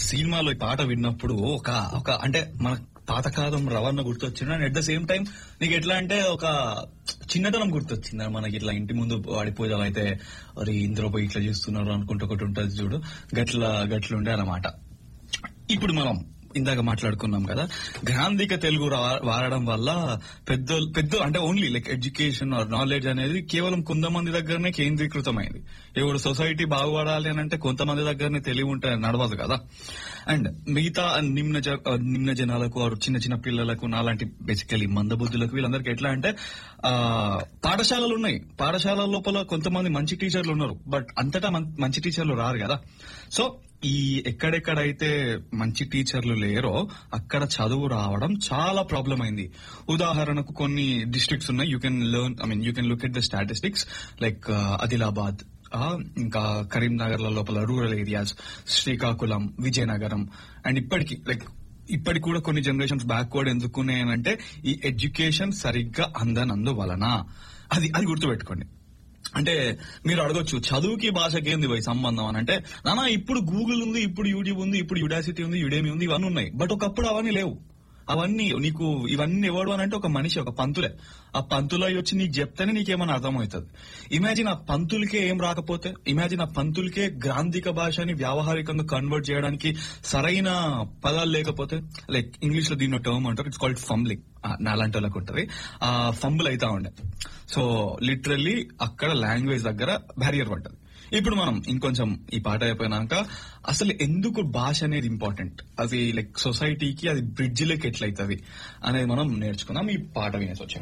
సినిమాలో ఈ పాట విన్నప్పుడు ఒక ఒక అంటే మన పాతకాలం రవాణా గుర్తొచ్చింది and at the same time నీకు ఎట్లా అంటే ఒక చిన్నతనం గుర్తొచ్చింది మనకి ఇట్లా ఇంటి ముందు వాడి పూజలు అయితే అరే ఇందులో పోయి ఇట్లా చేస్తున్నారు అనుకుంటూ ఒకటి ఉంటుంది చూడు గట్ల గట్ల ఉండే అన్నమాట ఇప్పుడు మనం ఇందాక మాట్లాడుకున్నాం కదా గ్రాంధిక తెలుగు రా- వాడడం వల్ల పెద్ద పెద్ద అంటే only like education or knowledge అనేది కేవలం కొంతమంది దగ్గరనే కేంద్రీకృతమైంది ఇప్పుడు సొసైటీ బాగుపడాలి అని అంటే కొంతమంది దగ్గరనే తెలివి ఉంటే నడవదు కదా అండ్ మిగతా నిమ్న జ- నిమ్న జనాలకు or చిన్న చిన్న పిల్లలకు నాలాంటి బేసికలీ మందబుద్ధులకు వీళ్ళందరికీ ఎట్లా అంటే ఆ పాఠశాలలు ఉన్నాయి పాఠశాలల లోపల కొంతమంది మంచి టీచర్లు ఉన్నారు బట్ అంతటా మం- మంచి టీచర్లు రారు కదా సో ఈ ఎక్కడెక్కడైతే మంచి టీచర్లు లేరో అక్కడ చదువు రావడం చాలా ప్రాబ్లం అయింది ఉదాహరణకు కొన్ని డిస్ట్రిక్ట్స్ ఉన్నాయి you can learn I mean you can look at the statistics like Adilabad ఆ, ఇంకా కరీంనగర్ లోపల rural areas Srikakulam Vizianagaram and ఇప్పటికి లైక్ ఇప్పటికి కూడా కొన్ని జనరేషన్స్ బ్యాక్వర్డ్ ఎందుకున్నాయనంటే ఈ ఎడ్యుకేషన్ సరిగ్గా అందనందు వలన అది అది గుర్తుపెట్టుకోండి అంటే మీరు అడగొచ్చు చదువుకి భాషకి ఏంది పోయి సంబంధం అని అంటే నానా ఇప్పుడు గూగుల్ ఉంది ఇప్పుడు యూట్యూబ్ ఉంది ఇప్పుడు యుడాసిటీ ఉంది యుడేమి ఉంది ఇవన్నీ ఉన్నాయి బట్ ఒకప్పుడు అవన్నీ లేవు అవన్నీ నీకు ఇవన్నీ ఎవడు అని అంటే ఒక మనిషి ఒక పంతులే ఆ పంతులు అయి వచ్చి నీకు చెప్తేనే నీకేమైనా అర్థమవుతుంది ఇమాజిన్ ఆ పంతులకే ఏం రాకపోతే ఇమాజిన్ ఆ పంతులకే గ్రాంధిక భాషని వ్యావహారికంగా కన్వర్ట్ చేయడానికి సరైన పదాలు లేకపోతే లైక్ ఇంగ్లీష్ లో దీని టర్మ్ అంటారు ఇట్స్ కాల్డ్ ఫంబ్లింగ్ నాలాంటి వాళ్ళకి ఉంటుంది ఆ ఫంబుల్ అవుతా ఉండే సో లిటరల్లీ అక్కడ లాంగ్వేజ్ దగ్గర బ్యారియర్ పడ్డది ఇప్పుడు మనం ఇంకొంచెం ఈ పాట అయిపోయినాక అసలు ఎందుకు భాష అనేది ఇంపార్టెంట్ అది లైక్ సొసైటీకి అది బ్రిడ్జ్ లెక్క ఎట్లయితుంది అనేది మనం నేర్చుకుందాం ఈ పాట వినేసి వచ్చాను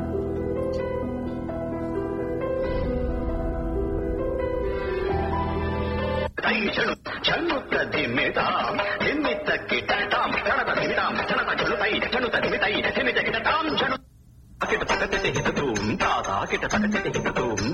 తైషణు చన్నుత ధిమితాం ధిమ్మిత కిటటాం ధనత ధిమితాం ధనత చనుతై చనుత ధిమితై ధిమిత కిటటాం చను అకిట తకతిటి హితతూం తాత అకిట తకతిటి హితతూం